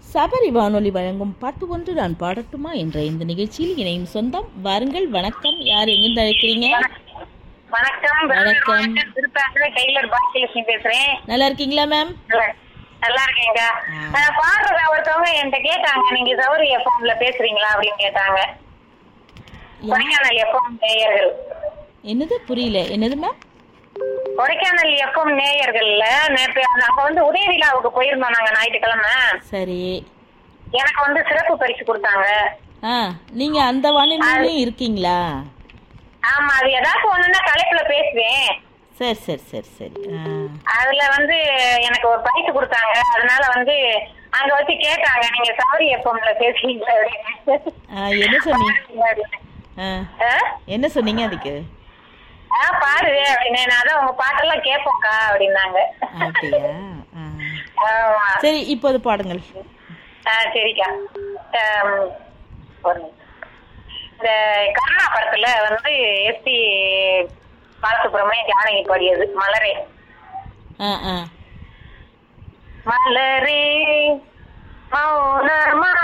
சபரி வானொலி வழங்கும் பாட்டு ஒன்று நான் பாடட்டுமா என்ற இந்த நிகழ்ச்சியில் இணையும் சொந்தம் வாருங்கள் வணக்கம் யார் எங்கிருந்து அழைக்கிறீங்க வணக்கம் வணக்கம். திருப்பாங்க டெய்லர் பாக்கியலட்சுமி பேசுறேன் நல்லா இருக்கீங்களா மேம் நல்லா- நல்லா இருக்கேங்க ஆ. நான் பாடுறத ஒருத்தவங்க என்கிட்ட கேட்டாங்க நீங்க சௌரி எஃப்எம்ல பேசுறீங்களா அப்படின்னு கேட்டாங்க கொடைக்கானல் எஃப்எம் நேயர்கள் என்னது புரியல என்னது மேம் கொடைக்கானல் எஃப்எம் நேயர்கள்ல நேற்று அங்க வந்து உதய விழாவுக்கு போயிருந்தோம் நாங்க ஞாயிற்றுக்கிழமை சரி எனக்கு வந்து சிறப்பு பரிசு கொடுத்தாங்க ஆ நீங்க அந்த வானொலியிலையும் இருக்கீங்களா ஆமா அது ஏதாச்சும் ஒண்ணுன்னா தலைப்புல பேசுவேன் சரி சரி சரி சரி ஆ அதுல வந்து எனக்கு ஒரு பரிசு கொடுத்தாங்க அதனால வந்து அங்க வச்சு கேட்டாங்க நீங்க சாரி எஃப்எம்ல பேசுறீங்களா அப்படின்னு ஆ, என்ன சொன்னீங்க ஆ ஆ? என்ன சொன்னீங்க அதுக்கு ஆ பாரு அப்படின்னு நான் அதான் உங்க பாட்டெல்லாம் கேட்போம்க்கா அப்படின்னாங்க அப்படியா ஆ. ஆமா சரி இப்போது பாடுங்கள் ஆ சரிக்கா ஆம், ஒரு நிமிஷம். இந்த கருணா படத்துல வந்து எஸ்பி பாலசுப்ரமணியம் ஜானகி பாடியது மலரே ஆ ஆ மலரே மௌனமா